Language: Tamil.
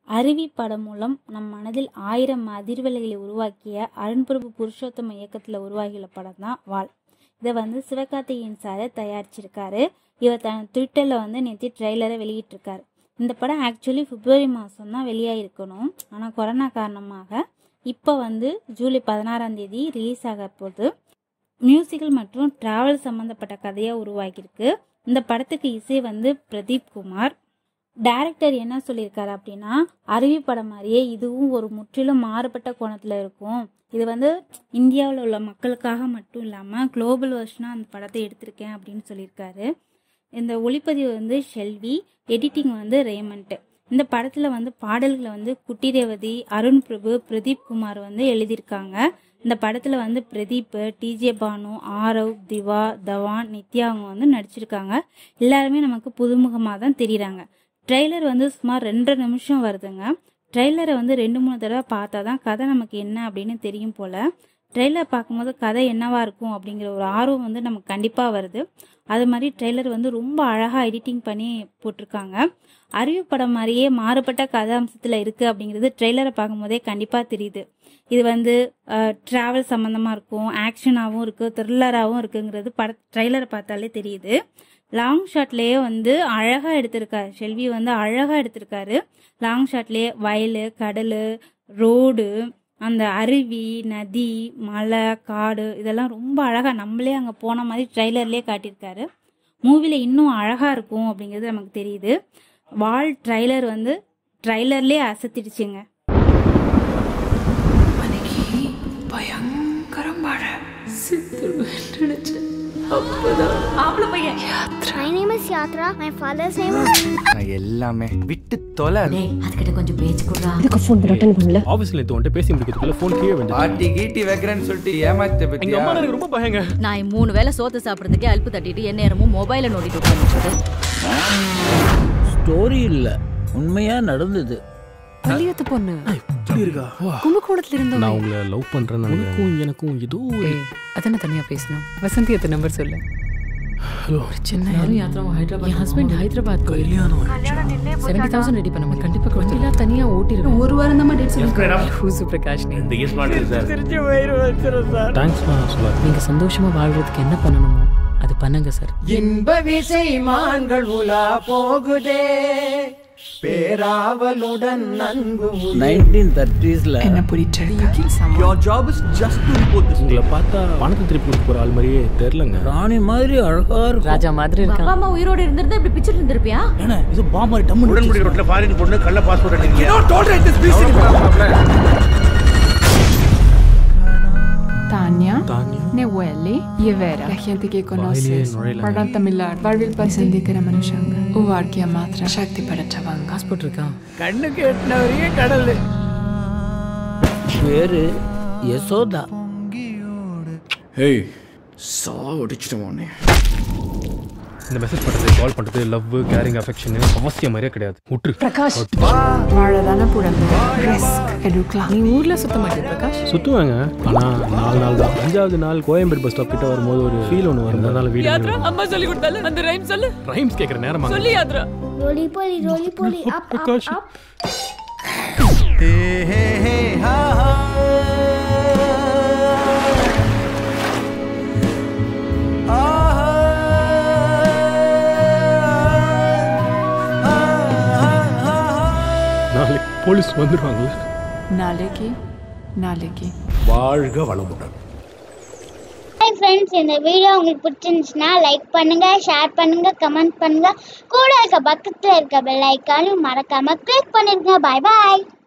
அருவி படம் மூலம் நம் மனதில் ஆயிரம் அதிர்வலைகளை உருவாக்கிய அருண்பிரபு புருஷோத்தம இயக்கத்தில் உருவாகியுள்ள படம் தான் வால் இதை வந்து சிவகார்த்திகேயன் சார் தயாரிச்சிருக்காரு இவர் தன் ட்விட்டரில் வந்து நேற்று ட்ரெய்லரை வெளியிட்டிருக்காரு இந்த படம் ஆக்சுவலி பிப்ரவரி மாதம் தான் வெளியாகிருக்கணும் ஆனால் கொரோனா காரணமாக இப்போ வந்து ஜூலை பதினாறாம் தேதி ரிலீஸ் ஆக போகுது மியூசிக்கல் மற்றும் டிராவல் சம்மந்தப்பட்ட கதையாக உருவாகியிருக்கு இந்த படத்துக்கு இசை வந்து பிரதீப் குமார் டைரக்டர் என்ன சொல்லியிருக்காரு அப்படின்னா அருவி படம் மாதிரியே இதுவும் ஒரு முற்றிலும் மாறுபட்ட கோணத்தில் இருக்கும் இது வந்து இந்தியாவில் உள்ள மக்களுக்காக மட்டும் இல்லாமல் குளோபல் வெர்ஷனாக அந்த படத்தை எடுத்திருக்கேன் அப்படின்னு சொல்லியிருக்காரு இந்த ஒளிப்பதிவு வந்து ஷெல்வி எடிட்டிங் வந்து ரேமண்ட்டு இந்த படத்தில் வந்து பாடல்களை வந்து குட்டி ரேவதி அருண் பிரபு பிரதீப் குமார் வந்து எழுதியிருக்காங்க இந்த படத்தில் வந்து பிரதீப் டிஜே பானு ஆரவ் திவா தவான் நித்யா அவங்க வந்து நடிச்சிருக்காங்க எல்லாருமே நமக்கு புதுமுகமாக தான் தெரியுறாங்க ட்ரெய்லர் வந்து சுமார் ரெண்டரை நிமிஷம் வருதுங்க ட்ரெய்லரை வந்து ரெண்டு மூணு தடவை பார்த்தா தான் கதை நமக்கு என்ன அப்படின்னு தெரியும் போல் ட்ரெய்லர் பார்க்கும்போது கதை என்னவா இருக்கும் அப்படிங்கிற ஒரு ஆர்வம் வந்து நமக்கு கண்டிப்பாக வருது அது மாதிரி ட்ரெய்லர் வந்து ரொம்ப அழகாக எடிட்டிங் பண்ணி போட்டிருக்காங்க அறிவு படம் மாதிரியே மாறுபட்ட கதாம்சத்தில் இருக்குது அப்படிங்கிறது ட்ரெய்லரை பார்க்கும்போதே கண்டிப்பாக தெரியுது இது வந்து ட்ராவல் சம்மந்தமாக இருக்கும் ஆக்ஷனாகவும் இருக்குது த்ரில்லராகவும் இருக்குங்கிறது பட ட்ரெய்லரை பார்த்தாலே தெரியுது லாங் ஷாட்லேயே வந்து அழகாக எடுத்திருக்காரு ஷெல்வி வந்து அழகாக எடுத்திருக்காரு லாங் ஷாட்லேயே வயல் கடல் ரோடு அந்த அருவி நதி மலை காடு இதெல்லாம் ரொம்ப அழகாக நம்மளே அங்கே போன மாதிரி ட்ரைலர்லேயே காட்டியிருக்காரு மூவியில் இன்னும் அழகாக இருக்கும் அப்படிங்கிறது நமக்கு தெரியுது வால் ட்ரைலர் வந்து ட்ரைலர்லேயே அசத்திடுச்சுங்க அன்னைக்கு பயங்கர மழை சித்துருவேன் நினைச்சேன் அப்பதான் ஆம்பளை பையன் My name is Yatra. My father's name is. நான் எல்லாமே விட்டு தொலை டேய் அதுகிட்ட கொஞ்சம் பேச்சு கொடுறா ஆஃபீஸ்ல இருந்து வந்துட்டு பேசி முடிக்கிறதுக்குள்ள ஃபோன் கீழே வந்து பாட்டி கீட்டி வைக்கிறேன்னு சொல்லிட்டு ஏமாத்த எங்க பத்தியா அம்மா எனக்கு ரொம்ப பயங்க நான் மூணு வேளை சோத்து சாப்பிட்றதுக்கே அல்பு தட்டிட்டு என் நேரமும் மொபைலை நோண்டிட்டு உட்காந்துட்டு ஸ்டோரி இல்ல உண்மையா நடந்தது கலியத்து பொண்ணு இப்படி இருக்கா வா. கும்பகோணத்துல நான் இருந்தவங்க உங்களை லவ் பண்றேன்னு உனக்கும் எனக்கும் ஏதோ ஒரு ஏய், அதானே தனியா பேசணும் வசந்தியத்து நம்பர் சொல்லு ஹலோ சின்ன யாரும் யாத்திராவும் ஹைதராபாத் என் ஹஸ்பண்ட் ஹைதராபாத் கல்யாணம் செவன்டி தௌசண்ட் ரெடி பண்ண கண்டிப்பா கொடுத்துருல தனியா ஓட்டி இருக்கு ஒரு வாரம் தான் டேட் சொல்லி ஹூசு பிரகாஷ் நீ தேங்க்ஸ் சொல்லாது நீங்க சந்தோஷமா வாழ்றதுக்கு என்ன பண்ணணுமோ அது பண்ணுங்க சார் இன்ப விசை மான்கள் உலா போகுதே பேராவலுடன் நன்கு நைன்டீன் தேர்ட்டிஸ்ல என்ன பிடிச்ச Your job is just to report this. உங்களை பார்த்தா பணத்தை திருப்பி கொடுக்க போற ஆள் மாதிரியே தெரிலங்க ராணி மாதிரி அழகா இருக்கும் ராஜா மாதிரி அப்பா இருக்கான் அம்மா உயிரோடு இருந்திருந்தா இப்படி பிச்சுட்டு இருந்திருப்பியா உடன்படி ரோட்ல ஃபாரின் பொண்ணு கள்ள பாஸ்போர்ட் அடிங்க Tania, Tania Newelli y Vera. La gente que conoces. Norelia. Pardon Tamilar. Varvil Pasindikara Manushanga. Uvarkia Matra. Shakti Parachavanga. Passport இருக்கா கண்ணுக்கு எட்டினவரையே கடல் பேரு யசோதா ஹேய் சாவடிச்சிட்டோம் இந்த மெசேஜ் பண்றது கால் பண்றது லவ் கேரிங் அஃபெக்ஷன் அவசியம் மாதிரியே கிடையாது விட்டுரு Prakash Varadana Puranda. Risk. Edukla. நீ ஊர்ல சுத்த மாட்டே பிரகாஷ் சுத்துவாங்க ஆனா நாலு நாள் தான் அஞ்சாவது நாள் கோயம்பேடு பஸ் ஸ்டாப் கிட்ட வரும்போது ஒரு ஃபீல் ஒன்று வரும் அதனால வீடு அம்மா சொல்லி கொடுத்தால அந்த ரைம் சொல்லு ரைம்ஸ் கேட்குற நேரமா சொல்லி Yatra Roly poly, roly poly, up, up, Prakash. up. ஹே ஹே ஹே ஹா ஹா ஆஹா. ஆஹா. நாளைக்கு போலீஸ் வந்துடுவாங்கல்ல Naleki. Naleki. வாழ்க வளமுடன் ஹாய் ஃப்ரெண்ட்ஸ் இந்த வீடியோ உங்களுக்கு பிடிச்சிருந்துச்சுன்னா லைக் பண்ணுங்க ஷேர் பண்ணுங்க கமெண்ட் பண்ணுங்க கூட இருக்க பக்கத்தில் இருக்க பெல் ஐக்கானையும் மறக்காம கிளிக் பண்ணிருங்க பாய் பாய்